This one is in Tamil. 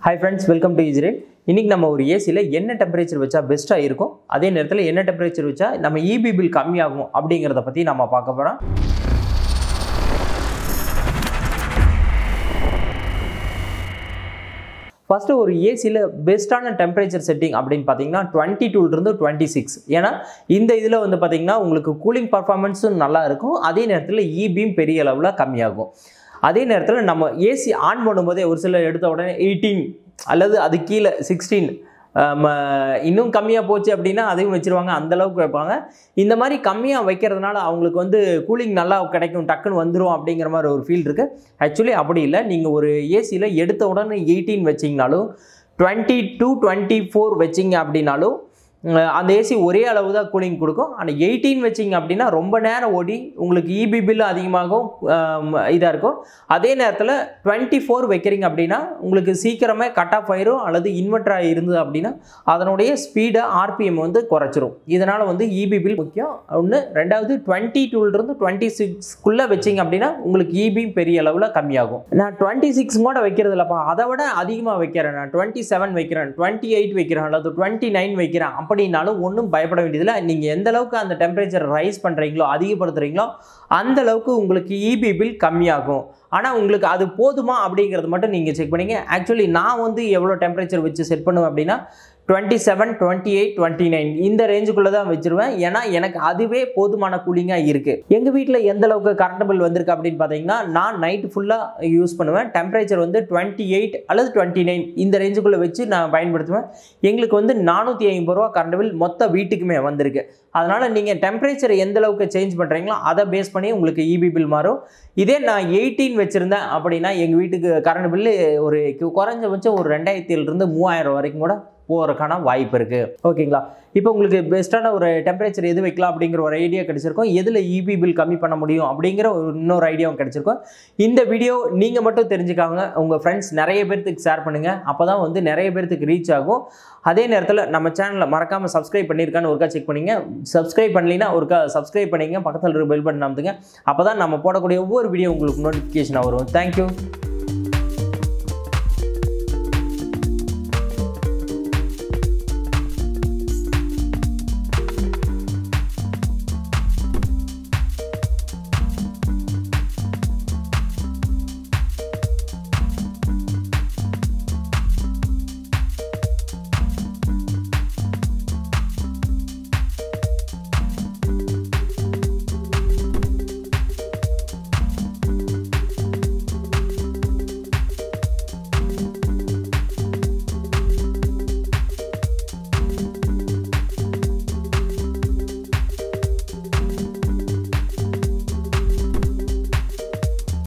hi friends welcome to Israel இன்னைக்கு நம்ம ஒரு ஏசியில் என்ன டெம்பரேச்சர் வச்சா பெஸ்ட்டாக இருக்கும் அதே நேரத்தில் என்ன டெம்பரேச்சர் வச்சா நம்ம இபி பில் கம்மியாகும் அப்படிங்கிறத பற்றி நம்ம பார்க்க போகிறோம் ஃபஸ்ட்டு ஒரு ஏசியில் பெஸ்ட்டான டெம்பரேச்சர் செட்டிங் அப்படின்னு பார்த்தீங்கன்னா டுவெண்ட்டி டூலேருந்து டுவெண்ட்டி சிக்ஸ் ஏன்னா இந்த இதில் வந்து பார்த்தீங்கன்னா உங்களுக்கு கூலிங் பர்ஃபார்மன்ஸும் நல்லா இருக்கும் அதே நேரத்தில் இபியும் பெரிய அளவில் கம்மியாகும் அதே நேரத்தில் நம்ம ஏசி ஆன் பண்ணும்போதே ஒரு சில எடுத்த உடனே எயிட்டீன் அல்லது அது கீழே சிக்ஸ்டீன் இன்னும் கம்மியாக போச்சு அப்படின்னா அதையும் வச்சுருவாங்க அந்தளவுக்கு வைப்பாங்க இந்த மாதிரி கம்மியாக வைக்கிறதுனால அவங்களுக்கு வந்து கூலிங் நல்லா கிடைக்கும் டக்குன்னு வந்துடும் அப்படிங்கிற மாதிரி ஒரு ஃபீல் இருக்குது ஆக்சுவலி அப்படி இல்லை நீங்கள் ஒரு ஏசியில் எடுத்த உடனே எயிட்டீன் வச்சிங்கனாலும் டுவெண்ட்டி டூ டுவெண்ட்டி ஃபோர் வச்சிங்க அப்படின்னாலும் அஹ் அந்த ஏசி ஒரே அளவு தான் கூலிங் கொடுக்கும் ஆனால் எயிட்டீன் வச்சிங்க அப்படின்னா ரொம்ப நேரம் ஓடி உங்களுக்கு இபி பில் அதிகமாகும் இதாக இருக்கும் அதே நேரத்தில் டுவெண்ட்டி ஃபோர் வைக்கிறீங்க அப்படின்னா உங்களுக்கு சீக்கிரமே கட் ஆஃப் ஆயிரும் அல்லது இன்வெர்டராக இருந்தது அப்படின்னா அதனுடைய ஸ்பீடை ஆர்பிஎம் வந்து குறைச்சிரும் இதனால் வந்து இபி பில் முக்கியம் ஒன்று ரெண்டாவது டுவெண்ட்டி டூலேருந்து டுவெண்ட்டி சிக்ஸ்க்குள்ளே வச்சிங்க அப்படின்னா உங்களுக்கு இபி பெரிய அளவில் கம்மியாகும் நான் டுவெண்ட்டி சிக்ஸ் கூட வைக்கிறது இல்லைப்பா அதை விட அதிகமாக வைக்கிறேன் நான் டுவெண்ட்டி செவன் வைக்கிறேன் டுவெண்ட்டி எயிட் வைக்கிறேன் அல்லது டுவெண்ட்டி நைன் வைக்கிறேன் அப்படின்னாலும் ஒன்றும் பயப்பட வேண்டியதில்லை நீங்கள் எந்த அளவுக்கு அந்த டெம்பரேச்சர் ரைஸ் பண்ணுறீங்களோ அதிகப்படுத்துகிறீங்களோ அந்த அளவுக்கு உங்களுக்கு இபி பில் கம்மியாகும் ஆனால் உங்களுக்கு அது போதுமா அப்படிங்கிறது மட்டும் நீங்கள் செக் பண்ணிங்க ஆக்சுவலி நான் வந்து எவ்வளோ டெம்பரேச்சர் வச்சு செட் பண்ணுவேன் அப்படின்னா twenty seven twenty eight twenty nine இந்த ரேஞ்சுக்குள்ளே தான் வச்சுருவேன் ஏன்னா எனக்கு அதுவே போதுமான கூலிங்காக இருக்குது எங்கள் வீட்டில் எந்த அளவுக்கு கரண்ட் பில் வந்திருக்கு அப்படின்னு பார்த்தீங்கன்னா நான் நைட் ஃபுல்லாக யூஸ் பண்ணுவேன் டெம்பரேச்சர் வந்து டுவெண்ட்டி எயிட் அல்லது டுவெண்ட்டி நைன் இந்த ரேஞ்சுக்குள்ளே வச்சு நான் பயன்படுத்துவேன் எங்களுக்கு வந்து நானூற்றி ஐம்பது ரூபா கரண்ட் பில் மொத்த வீட்டுக்குமே வந்திருக்கு அதனால் நீங்கள் டெம்பரேச்சர் எந்த அளவுக்கு சேஞ்ச் பண்ணுறீங்களோ அதை பேஸ் பண்ணி உங்களுக்கு இபி பில் மாறும் இதே நான் எயிட்டீன் வச்சுருந்தேன் அப்படின்னா எங்கள் வீட்டுக்கு கரண்ட் பில்லு ஒரு குறைஞ்சபட்சம் ஒரு ரெண்டாயிரத்திலிருந்து மூவாயிரம் வரைக்கும் கூட போகிறதுக்கான வாய்ப்பு இருக்குது ஓகேங்களா இப்போ உங்களுக்கு பெஸ்ட்டான ஒரு டெம்பரேச்சர் எது வைக்கலாம் அப்படிங்கிற ஒரு ஐடியா கிடச்சிருக்கும் எதில் இபி பில் கம்மி பண்ண முடியும் அப்படிங்கிற ஒரு இன்னொரு ஐடியாவும் கிடச்சிருக்கும் இந்த வீடியோ நீங்கள் மட்டும் தெரிஞ்சுக்காங்க உங்கள் ஃப்ரெண்ட்ஸ் நிறைய பேர்த்துக்கு ஷேர் பண்ணுங்கள் அப்போ தான் வந்து நிறைய பேர்த்துக்கு ரீச் ஆகும் அதே நேரத்தில் நம்ம சேனலை மறக்காமல் சப்ஸ்கிரைப் பண்ணியிருக்கான்னு ஒருக்கா செக் பண்ணிங்க சப்ஸ்கிரைப் பண்ணலைன்னா ஒருக்கா சப்ஸ்கிரைப் பண்ணிங்க பக்கத்தில் இருக்க பெல் பட்டன் அமுத்துங்க அப்போ தான் நம்ம போடக்கூடிய ஒவ்வொரு வீடியோ உங்களுக்கு நோட்டிஃபிகேஷனாக வரும் தேங்க்யூ